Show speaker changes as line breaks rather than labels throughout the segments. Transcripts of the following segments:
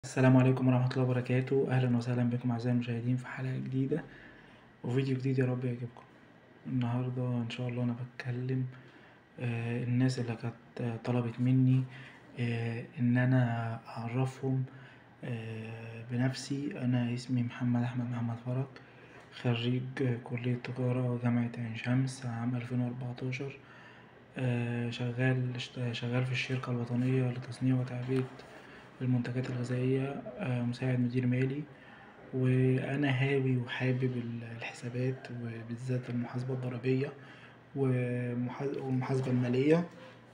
السلام عليكم ورحمة الله وبركاته أهلا وسهلا بكم أعزائي المشاهدين في حلقة جديدة وفيديو جديد يا رب يعجبكم النهاردة إن شاء الله أنا بتكلم آه الناس اللي كانت طلبت مني آه إن أنا أعرفهم آه بنفسي أنا اسمي محمد أحمد محمد فرج خريج كلية تجارة جامعة عين شمس عام ألفين وأربعتاشر شغال شغال في الشركة الوطنية لتصنيع وتعبئة المنتجات الغذائية مساعد مدير مالي وأنا هاوي وحابب الحسابات وبالذات المحاسبة الضريبية والمحاسبة المالية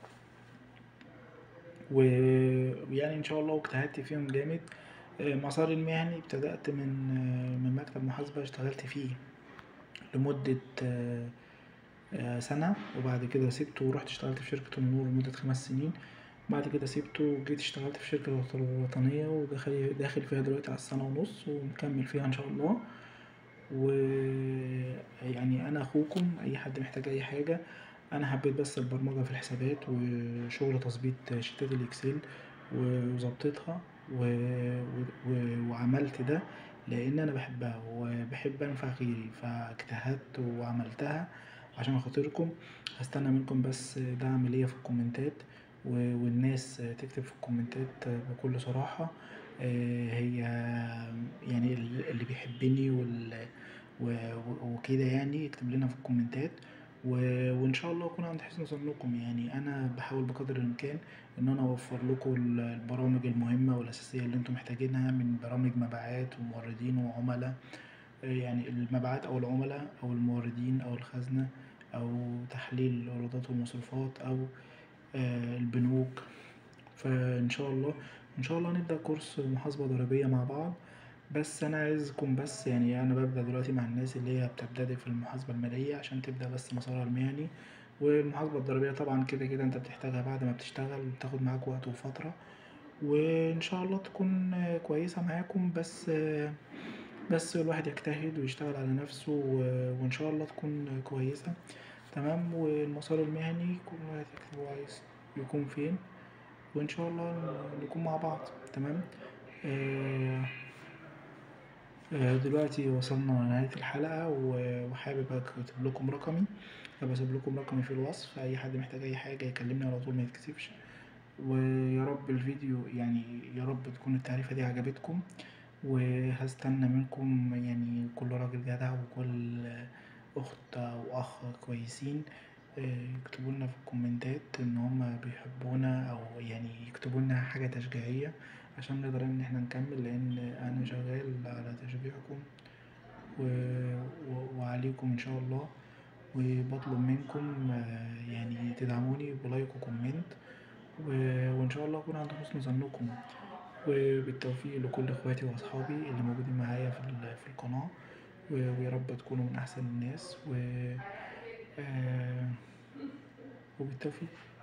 ويعني إن شاء الله واجتهدت فيهم جامد مساري المهني ابتدأت من من مكتب محاسبة اشتغلت فيه لمدة سنة وبعد كده سبته ورحت اشتغلت في شركة النور لمدة خمس سنين بعد كده سيبته وجيت اشتغلت في شركة الوطنية وداخل داخل فيها دلوقتي على السنة ونص ومكمل فيها إن شاء الله ويعني أنا أخوكم أي حد محتاج أي حاجة أنا حبيت بس البرمجة في الحسابات وشغل تظبيط شيتات الإكسل وظبطتها وعملت ده لأن أنا بحبها وبحب أنفع غيري فاجتهدت وعملتها عشان خاطركم هستنى منكم بس دعم ليا في الكومنتات والناس تكتب في الكومنتات بكل صراحة هي يعني اللي بيحبني وكده يعني يكتب لنا في الكومنتات وإن شاء الله أكون عند حسن ظنكم يعني أنا بحاول بقدر الإمكان إن أنا أوفر لكم البرامج المهمة والأساسية اللي انتوا محتاجينها من برامج مبيعات وموردين وعملا يعني المبيعات أو العملا أو الموردين أو الخزنة أو تحليل الإيرادات والمصروفات أو البنوك فإن شاء الله إن شاء الله هنبدأ كورس محاسبة ضريبية مع بعض بس أنا عايزكم بس يعني أنا ببدأ دلوقتي مع الناس اللي هي بتبتدئ في المحاسبة المالية عشان تبدأ بس مسارها المهني والمحاسبة الضريبية طبعا كده كده انت بتحتاجها بعد ما بتشتغل بتاخد معاك وقت وفترة وإن شاء الله تكون كويسة معاكم بس بس الواحد يجتهد ويشتغل على نفسه وإن شاء الله تكون كويسة تمام والمسار المهني كل واحد يكتب هو عايز يكون فين وإن شاء الله نكون مع بعض تمام دلوقتي وصلنا لنهاية الحلقة وحابب أكتب لكم رقمي فبسيب لكم رقمي في الوصف أي حد محتاج أي حاجة يكلمني على طول ميتكسفش ويا رب الفيديو يعني يا رب تكون التعريفة دي عجبتكم وهستنى منكم يعني كل راجل جدع وكل أخت أو أخ كويسين يكتبولنا في الكومنتات إن هما بيحبونا أو يعني يكتبولنا حاجة تشجيعية عشان نقدر إن احنا نكمل لأن أنا شغال على تشجيعكم وعليكم إن شاء الله وبطلب منكم يعني تدعموني بلايك وكومنت وإن شاء الله أكون عند حسن ظنكم وبالتوفيق لكل اخواتي واصحابي اللي موجودين معايا في القناة ويا رب تكونوا من احسن الناس و وبالتوفيق